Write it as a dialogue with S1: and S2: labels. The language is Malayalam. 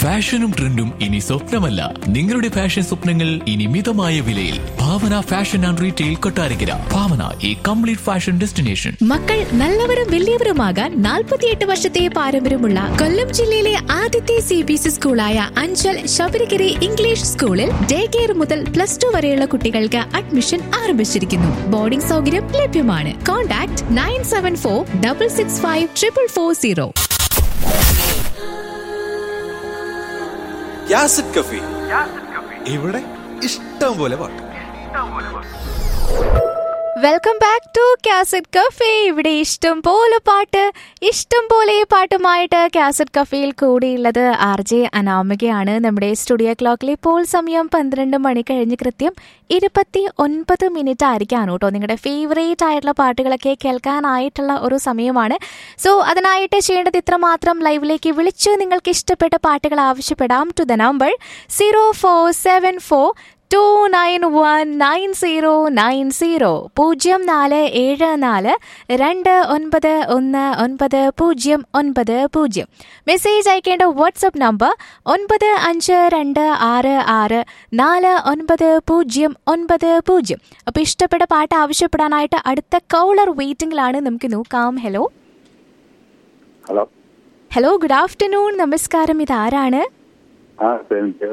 S1: ഫാഷനും ട്രെൻഡും ഇനി സ്വപ്നമല്ല നിങ്ങളുടെ ഫാഷൻ സ്വപ്നങ്ങൾ ഇനി മിതമായ വിലയിൽ Bhavana fashion and retail Kottarakkara Bhavana ഈ കംപ്ലീറ്റ് ഫാഷൻ ഡെസ്റ്റിനേഷൻ
S2: മക്കൾ നല്ലവരും വലിയവരുമാകാൻ നാൽപ്പത്തിയെട്ട് വർഷത്തെ പാരമ്പര്യമുള്ള കൊല്ലം ജില്ലയിലെ ആദ്യത്തെ സി ബി എസ് സ്കൂളായ അഞ്ചൽ ശബരിഗിരി ഇംഗ്ലീഷ് സ്കൂളിൽ ഡേ കെയർ മുതൽ പ്ലസ് ടു വരെയുള്ള കുട്ടികൾക്ക് അഡ്മിഷൻ ആരംഭിച്ചിരിക്കുന്നു ബോർഡിംഗ് സൗകര്യം ലഭ്യമാണ് contact nine seven four double six five triple four zero
S3: യാസിഡ് കഫി ഇവിടെ ഇഷ്ടം പോലെ പാട്ട്
S2: welcome back to cassette cafe ഇവിടെ ഇഷ്ടം പോലെ പാട്ട് ഇഷ്ടം പോലെ പാട്ടുമായിട്ട് കാസറ്റ് കഫേയിൽ കൂടിയുള്ളത് ആർ ജെ അനാമികയാണ് നമ്മുടെ സ്റ്റുഡിയോ ക്ലോക്കിൽ ഇപ്പോൾ സമയം പന്ത്രണ്ട് മണി കഴിഞ്ഞ് കൃത്യം ഇരുപത്തി ഒൻപത് മിനിറ്റ് ആയിരിക്കാണ് കേട്ടോ നിങ്ങളുടെ ഫേവറേറ്റ് ആയിട്ടുള്ള പാട്ടുകളൊക്കെ കേൾക്കാനായിട്ടുള്ള ഒരു സമയമാണ് സോ അതിനായിട്ട് ചെയ്യേണ്ടത് ഇത്ര മാത്രം ലൈവിലേക്ക് വിളിച്ച് നിങ്ങൾക്ക് ഇഷ്ടപ്പെട്ട പാട്ടുകൾ ആവശ്യപ്പെടാം to the number zero four seven four two nine one nine zero nine zero പൂജ്യം നാല് ഏഴ് നാല് രണ്ട് ഒൻപത് ഒന്ന് ഒൻപത് പൂജ്യം ഒൻപത് പൂജ്യം മെസ്സേജ് അയക്കേണ്ട വാട്സപ്പ് നമ്പർ ഒൻപത് അഞ്ച് രണ്ട് ആറ് ആറ് നാല് ഒൻപത് പൂജ്യം ഒൻപത് പൂജ്യം അപ്പോൾ ഇഷ്ടപ്പെട്ട പാട്ട് ആവശ്യപ്പെടാനായിട്ട് അടുത്ത കൗളർ വെയിറ്റിംഗിലാണ് നമുക്ക് നോക്കാം hello
S4: hello
S2: hello good afternoon നമസ്കാരം ഇതാരാണ്
S4: ആ എനിക്ക്